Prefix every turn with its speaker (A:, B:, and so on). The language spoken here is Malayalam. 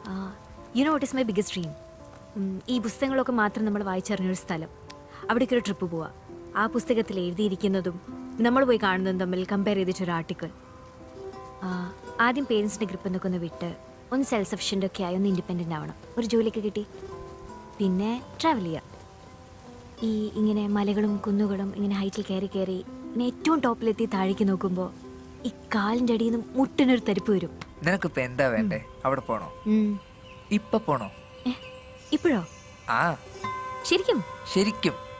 A: U know what is my biggest dream ഈ പുസ്തകങ്ങളൊക്കെ മാത്രം നമ്മൾ വായിച്ചറിഞ്ഞൊരു സ്ഥലം അവിടേക്ക് ഒരു ട്രിപ്പ് പോവാം ആ പുസ്തകത്തിൽ എഴുതിയിരിക്കുന്നതും നമ്മൾ പോയി കാണുന്നതും തമ്മിൽ കമ്പയർ ചെയ്തിട്ടൊരു ആർട്ടിക്കിൾ ആദ്യം പേരൻസിൻ്റെ ഗ്രിപ്പ് എന്നൊക്കെ ഒന്ന് വിട്ട് ഒന്ന് സെൽഫ് സഫിഷ്യൻ്റ് ഒക്കെ ആയി ഒന്ന് ഇൻഡിപെൻഡൻ്റ് ആവണം ഒരു ജോലിയൊക്കെ കിട്ടി പിന്നെ ട്രാവൽ ചെയ്യുക ഈ ഇങ്ങനെ മലകളും കുന്നുകളും ഇങ്ങനെ ഹൈറ്റിൽ കയറി കയറി ഇങ്ങനെ ഏറ്റവും ടോപ്പിലെത്തി താഴേക്ക് നോക്കുമ്പോൾ ഈ കാലിൻ്റെ അടിയിൽ നിന്ന് മുട്ടിനൊരു തരിപ്പ് വരും
B: നിനക്കിപ്പോ എന്താ വേണ്ടേ അവിടെ പോണോ
A: ഉം.
B: ഇപ്പൊ പോണോ
A: ഏ, ഇപ്പോഴോ
B: ആ
A: ശരിക്കും
B: ശരിക്കും